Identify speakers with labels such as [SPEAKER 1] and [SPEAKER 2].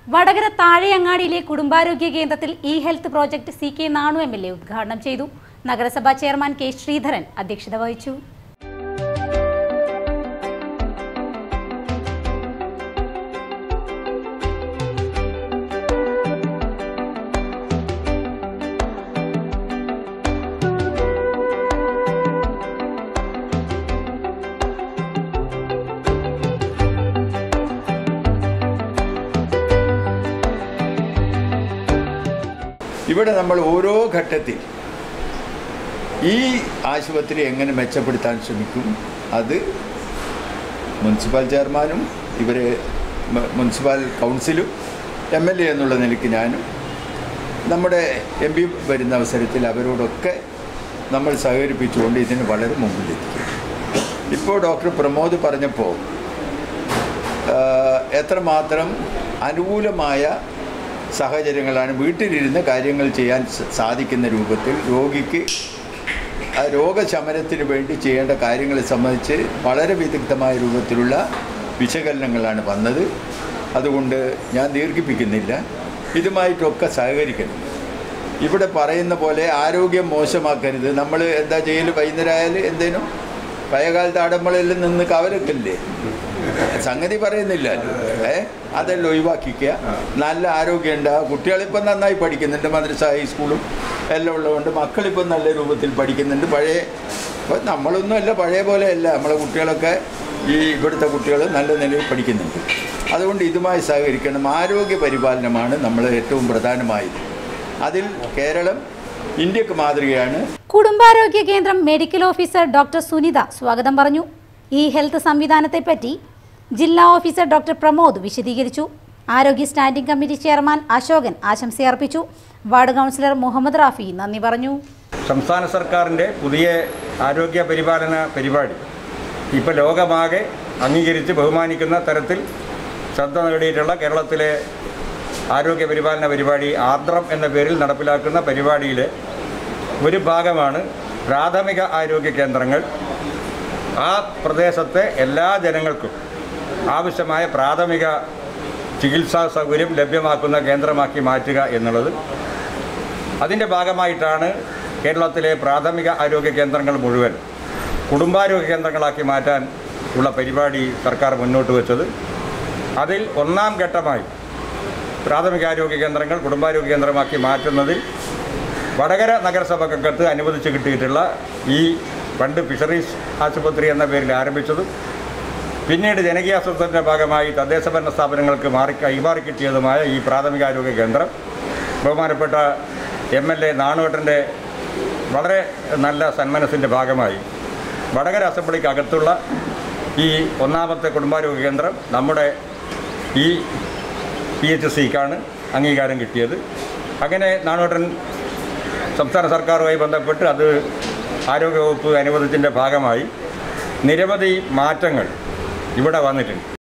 [SPEAKER 1] വടകര താഴെയങ്ങാടിയിലെ കുടുംബാരോഗ്യ കേന്ദ്രത്തിൽ e health project C K Nanu M L A ഉദ്ഘാടനം ചെയ്തു നഗരസഭാ ചെയർമാൻ കെ ശ്രീധരൻ അധ്യക്ഷത വഹിച്ചു
[SPEAKER 2] ഇവിടെ നമ്മൾ ഓരോ ഘട്ടത്തിൽ ഈ ആശുപത്രി എങ്ങനെ മെച്ചപ്പെടുത്താൻ ശ്രമിക്കും അത് മുനിസിപ്പൽ ചെയർമാനും ഇവരെ മ- മുനിസിപ്പൽ കൗൺസിലും എം എൽ എ എന്നുള്ള നിലയ്ക്ക് ഞാനും നമ്മുടെ എം പി വരുന്ന അവസരത്തിൽ അവരോടൊക്കെ നമ്മൾ സഹകരിപ്പിച്ചുകൊണ്ട് ഇതിന് വളരെ മുമ്പിലെത്തിക്കും ഇപ്പോൾ ഡോക്ടർ പ്രമോദ് പറഞ്ഞപ്പോൾ ആഹ് എത്രമാത്രം അനുകൂലമായ സാഹചര്യങ്ങളാണ് വീട്ടിലിരുന്ന് കാര്യങ്ങൾ ചെയ്യാൻ സ- സാധിക്കുന്ന രൂപത്തിൽ രോഗിക്ക് ആ രോഗശമനത്തിന് വേണ്ടി ചെയ്യേണ്ട കാര്യങ്ങളെ സംബന്ധിച്ച് വളരെ വിദഗ്ധമായ രൂപത്തിലുള്ള വിശകലനങ്ങളാണ് വന്നത് അതുകൊണ്ട് ഞാൻ ദീർഘിപ്പിക്കുന്നില്ല ഇതുമായിട്ടൊക്കെ സഹകരിക്കണം ഇവിടെ പറയുന്ന പോലെ ആരോഗ്യം മോശമാക്കരുത് നമ്മൾ എന്താ ചെയ്യൽ വൈകുന്നേരം ആയാൽ എന്തേനും പഴയകാലത്ത് ആടമ്പളയിൽ നിന്ന് കവലൊക്കില്ലേ സംഗതി പറയുന്നില്ല ഏ അതെല്ലാം ഒഴിവാക്കിക്കുക നല്ല ആരോഗ്യം ഉണ്ടാകുക കുട്ടികളിപ്പം നന്നായി പഠിക്കുന്നുണ്ട് മദ്രസ ഹൈസ്കൂളും എല്ലാം ഉള്ളതുകൊണ്ട് മക്കളിപ്പം നല്ല രൂപത്തിൽ പഠിക്കുന്നുണ്ട് പഴയ ഇപ്പം നമ്മളൊന്നും അല്ല പഴയ പോലെ അല്ല നമ്മളെ കുട്ടികളൊക്കെ ഈ ഇവിടുത്തെ കുട്ടികൾ നല്ല നിലയിൽ പഠിക്കുന്നുണ്ട് അതുകൊണ്ട് ഇതുമായി സഹകരിക്കണം ആരോഗ്യ പരിപാലനമാണ് നമ്മൾ ഏറ്റവും പ്രധാനമായത് അതിൽ കേരളം ഇന്ത്യക്ക് മാതൃകയാണ്
[SPEAKER 1] കുടുംബാരോഗ്യ കേന്ദ്രം മെഡിക്കൽ ഓഫീസർ ഡോക്ടർ സുനിത സ്വാഗതം പറഞ്ഞു ഇ ഹെൽത്ത് സംവിധാനത്തെപ്പറ്റി ജില്ലാ ഓഫീസർ ഡോക്ടർ പ്രമോദ് വിശദീകരിച്ചു ആരോഗ്യ സ്റ്റാൻഡിംഗ് കമ്മിറ്റി ചെയർമാൻ അശോകൻ ആശംസയർപ്പിച്ചു വാർഡ് കൗൺസിലർ മുഹമ്മദ് റാഫി നന്ദി പറഞ്ഞു
[SPEAKER 3] സംസ്ഥാന സർക്കാരിൻ്റെ പുതിയ ആരോഗ്യ പരിപാലന പരിപാടി ഇപ്പോൾ ലോകമാകെ അംഗീകരിച്ച് ബഹുമാനിക്കുന്ന തരത്തിൽ ശ്രദ്ധ നേടിയിട്ടുള്ള കേരളത്തിലെ ആരോഗ്യ പരിപാലന പരിപാടി ആർദ്രം എന്ന പേരിൽ നടപ്പിലാക്കുന്ന പരിപാടിയിലെ ഒരു ഭാഗമാണ് പ്രാഥമിക ആരോഗ്യ കേന്ദ്രങ്ങൾ ആ പ്രദേശത്തെ എല്ലാ ജനങ്ങൾക്കും ആവശ്യമായ പ്രാഥമിക ചികിത്സാ സൗകര്യം ലഭ്യമാക്കുന്ന കേന്ദ്രമാക്കി മാറ്റുക എന്നുള്ളത് അതിൻ്റെ ഭാഗമായിട്ടാണ് കേരളത്തിലെ പ്രാഥമിക ആരോഗ്യ കേന്ദ്രങ്ങൾ മുഴുവൻ കുടുംബാരോഗ്യ കേന്ദ്രങ്ങളാക്കി മാറ്റാൻ ഉള്ള പരിപാടി സർക്കാർ മുന്നോട്ട് വെച്ചത് അതിൽ ഒന്നാം ഘട്ടമായി പ്രാഥമികാരോഗ്യ കേന്ദ്രങ്ങൾ കുടുംബാരോഗ്യ കേന്ദ്രമാക്കി മാറ്റുന്നതിൽ വടകര നഗരസഭക്കകത്ത് അനുവദിച്ച് കിട്ടിയിട്ടുള്ള ഈ പണ്ട് ഫിഷറീസ് ആശുപത്രി എന്ന പേരിൽ ആരംഭിച്ചതും പിന്നീട് ജനകീയാസൂത്രണത്തിൻ്റെ ഭാഗമായി തദ്ദേശ ഭരണ സ്ഥാപനങ്ങൾക്ക് മാറി കൈമാറി കിട്ടിയതുമായ ഈ പ്രാഥമികാരോഗ്യ കേന്ദ്രം ബഹുമാനപ്പെട്ട എം എൽ എ നാണുവേട്ടൻ്റെ വളരെ നല്ല സന്മനസ്സിൻ്റെ ഭാഗമായി വടകര അസംബ്ലിക്ക് അകത്തുള്ള ഈ ഒന്നാമത്തെ കുടുംബാരോഗ്യ കേന്ദ്രം നമ്മുടെ ഈ പി എച്ച് സിക്കാണ് അംഗീകാരം കിട്ടിയത് അങ്ങനെ നാണുവേട്ടൻ സംസ്ഥാന സർക്കാരുമായി ബന്ധപ്പെട്ട് അത് ആരോഗ്യവകുപ്പ് അനുവദിച്ചതിൻ്റെ ഭാഗമായി നിരവധി മാറ്റങ്ങൾ ഇവിടെ വന്നിട്ടുണ്ട്